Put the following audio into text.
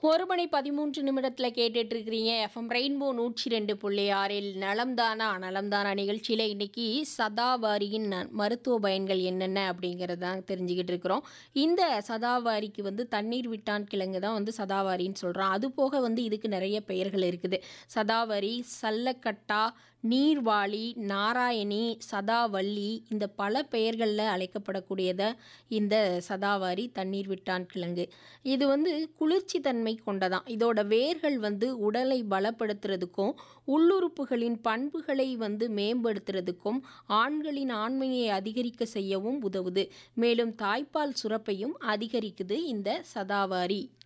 ஒரு மணி பதிமூன்று நிமிடத்தில் கேட்டுட்டு இருக்கிறீங்க எஃப்எம் ரெயின்போ நூற்றி ரெண்டு புள்ளி ஆறில் நலம்தானா நலம்தானா நிகழ்ச்சியில் இன்னைக்கு சதாவாரியின் ந- மருத்துவ பயன்கள் என்னென்ன அப்படிங்கிறது தான் தெரிஞ்சுக்கிட்டு இருக்கிறோம் இந்த சதாவாரிக்கு வந்து தண்ணீர் விட்டான் கிழங்கு தான் வந்து சதாவாரின்னு சொல்கிறோம் அது போக வந்து இதுக்கு நிறைய பெயர்கள் இருக்குது சதாவரி சல்லக்கட்டா நீர்வாளி நாராயணி சதாவள்ளி இந்த பல பெயர்களில் அழைக்கப்படக்கூடியத இந்த சதாவாரி தண்ணீர் விட்டான் கிழங்கு இது வந்து குளிர்ச்சி தன்மை கொண்டதான் இதோட வேர்கள் வந்து உடலை பலப்படுத்துறதுக்கும் உள்ளுறுப்புகளின் பண்புகளை வந்து மேம்படுத்துறதுக்கும் ஆண்களின் ஆண்மையை அதிகரிக்க செய்யவும் உதவுது மேலும் தாய்ப்பால் சுரப்பையும் அதிகரிக்குது இந்த சதாவாரி